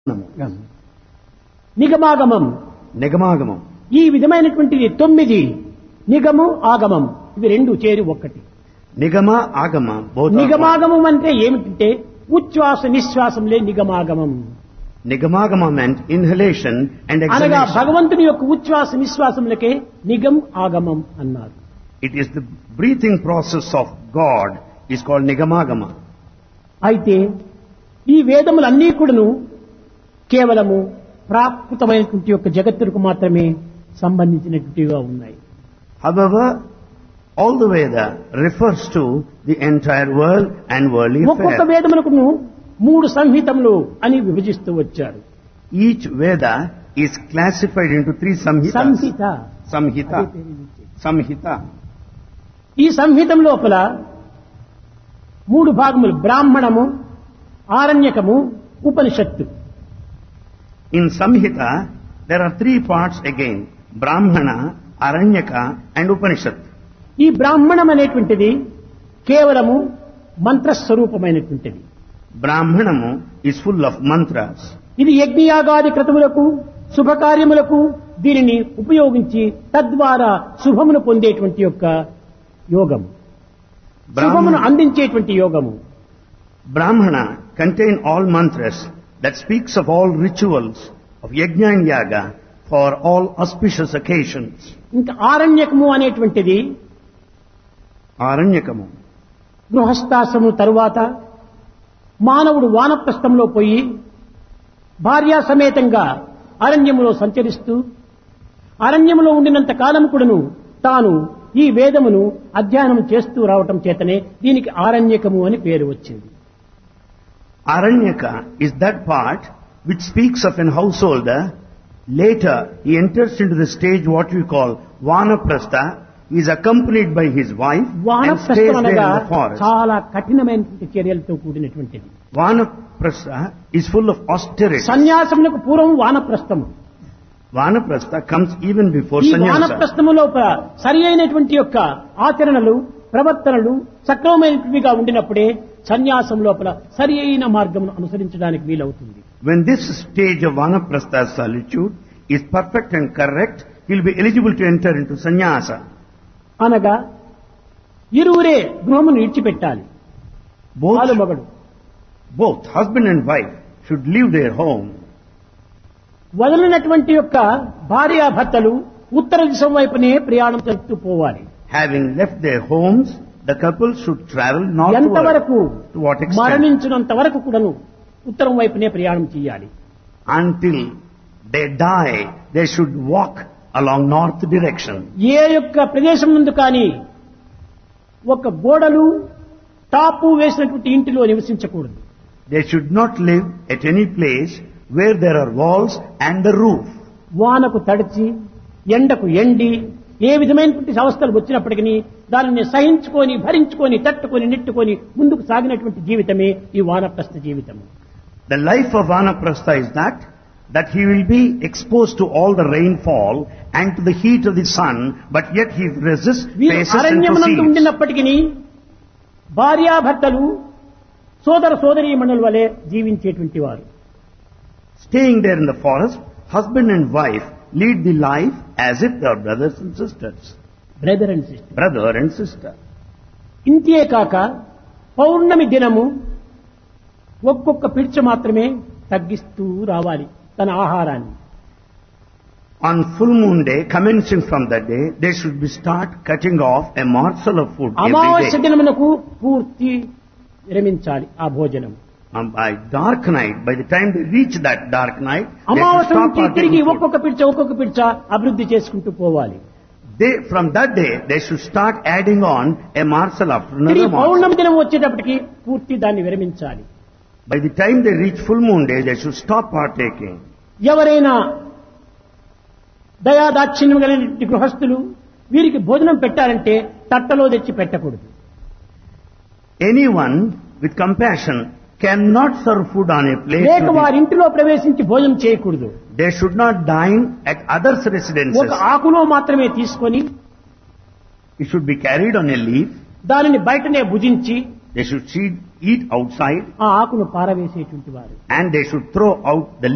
నిగమాగమం నిగమాగమం ఈ విధమైనటువంటిది తొమ్మిది నిగము ఆగమం ఇవి రెండు చేరి ఒక్కటి నిగమ ఆగమ both are one. నిగమాగమం అంటే ఏమిటంటే ఉచ్ఛ్వాస నిశ్వాసంలే నిగమాగమం నిగమాగమ meant inhalation and అనగా exhalation. భగవంతుని యొక్క ఉచ్ఛ్వాస నిశ్వాసములకే నిగం ఆగమం అన్నారు It is the breathing process of God is called nigamagama. అయితే ఈ వేదములన్నీ కూడాను కేవలము ప్రాకృతమైనటువంటి యొక్క జగత్తుకు మాత్రమే సంబంధించినటువంటివిగా ఉన్నాయి However, all the Veda refers to the entire world and worldly ఒక్కొక్క affairs. వేదమునకును మూడు సంహితములు అని విభజిస్తూ వచ్చారు Each Veda is classified into three samhitas. Samhita Samhita. Samhita. ఈ సంహితం లోపల మూడు భాగములు బ్రాహ్మణము ఆరణ్యకము ఉపనిషత్తు In Samhita, there are three parts again. Brahmana, Aranyaka and Upanishad. ఈ బ్రాహ్మణం అనేటువంటిది కేవలము మంత్రస్వరూపమైనటువంటిది Brahmanamu is full of mantras. ఇది యజ్ఞయాగాది క్రతువులకు శుభకార్యములకు దీనిని ఉపయోగించి తద్వారా శుభమును పొందేటువంటి యొక్క యోగము శుభమును Brahmana, అందించేటువంటి యోగము Brahmana contain all mantras that speaks of all rituals of yajna and yaga for all auspicious occasions. ఇంకా ఆరణ్యకము అనేటువంటిది Aranyakamu. గృహస్థాశ్రము తరువాత మానవుడు వానప్రస్థంలో పోయి భార్యా సమేతంగా అరణ్యములో సంచరిస్తూ అరణ్యములో ఉండినంత కాలం కూడాను తాను ఈ వేదమును అధ్యయనం చేస్తూ రావటం చేతనే దీనికి ఆరణ్యకము అని పేరు వచ్చింది Aranyaka is that part which speaks of an householder. Later, he enters into the stage what we call Vanaprastha. He is accompanied by his wife and stays వానప్రస్థం there in అనగా the forest. చాలా కఠినమైనటువంటి చర్యలతో కూడినటువంటిది Vanaprastha is full of austerity. సన్యాసములకు పూర్వం వానప్రస్థము Vanaprastha comes even before ఈ sannyasa. వానప్రస్థము లోపల సరి అయినటువంటి యొక్క ఆచరణలు ప్రవర్తనలు సక్రమమైనవిగా ఉండినప్పుడే సన్యాసం లోపల సరి అయిన మార్గమును అనుసరించడానికి వీలవుతుంది When this stage of Vanaprastha solitude is perfect and correct, he will be eligible to enter into sannyasa. అనగా ఇరువురే గృహమును విడిచిపెట్టాలి Both, ఆలు మగడు both husband and wife should leave their home. వదిలినటువంటి యొక్క భార్యాభర్తలు ఉత్తర దిశం వైపునే ప్రయాణం జరుపుతూ పోవాలి Having left their homes, the couple should travel northward. ఎంతవరకు To what extent? మరణించినంత వరకు కూడాను ఉత్తరం వైపునే ప్రయాణం చేయాలి Until they die, they should walk along north direction. ఏ యొక్క ప్రదేశం ముందు కానీ ఒక గోడలు టాపు వేసినటువంటి ఇంటిలో నివసించకూడదు They should not live at any place where there are walls and the roof. వానకు తడిచి ఎండకు ఎండి ఏ విధమైనటువంటి అవస్థలు వచ్చినప్పటికీ దానిని సహించుకొని భరించుకొని తట్టుకొని నెట్టుకొని ముందుకు సాగినటువంటి జీవితమే ఈ వానప్రస్థ జీవితం The life of Vanaprastha is that, that he will be exposed to all the rainfall and to the heat of the sun, but yet he resists, వీరు faces and అరణ్యమునందు proceeds. ఉండినప్పటికీ భార్యాభర్తలు సోదర సోదరీమణుల వలె జీవించేటువంటి వారు Staying there in the forest, husband and wife lead the life as if they are brothers and sisters. Brother and sister Brother and sister. ఇంతే కాక పౌర్ణమి దినము ఒక్కొక్క పిడిచ మాత్రమే తగ్గిస్తూ రావాలి తన ఆహారాన్ని On full moon day, commencing from that day, they should be start cutting off a morsel of food every అమావాస్య day. దినమునకు పూర్తి విరమించాలి ఆ భోజనం Um, by dark night, by the time they reach that dark night, they should అమావాస్య stop నుంచి తిరిగి partaking food. ఒక్కొక్క పిడిచ ఒక్కొక్క పిడిచ అభివృద్ధి చేసుకుంటూ పోవాలి They, from that day, they should start adding on a morsel after another తిరిగి morsel. పౌర్ణమి దినం వచ్చేటప్పటికి పూర్తి దాన్ని విరమించాలి By the time they reach full moon day, they should stop partaking. ఎవరైనా దయాదాక్షిణ్యం కలిగిన గృహస్థులు వీరికి భోజనం పెట్టారంటే తట్టలో తెచ్చి పెట్టకూడదు Anyone with compassion cannot serve food on a plate. లేక to the- వారి ఇంటిలో ప్రవేశించి భోజనం చేయకూడదు They should not dine at others' residences. ఒక ఆకులో మాత్రమే తీసుకొని It should be carried on a leaf. దానిని బయటనే భుజించి They should see, eat outside ఆ ఆకును పారవేసేటువంటి వారు and they should throw out the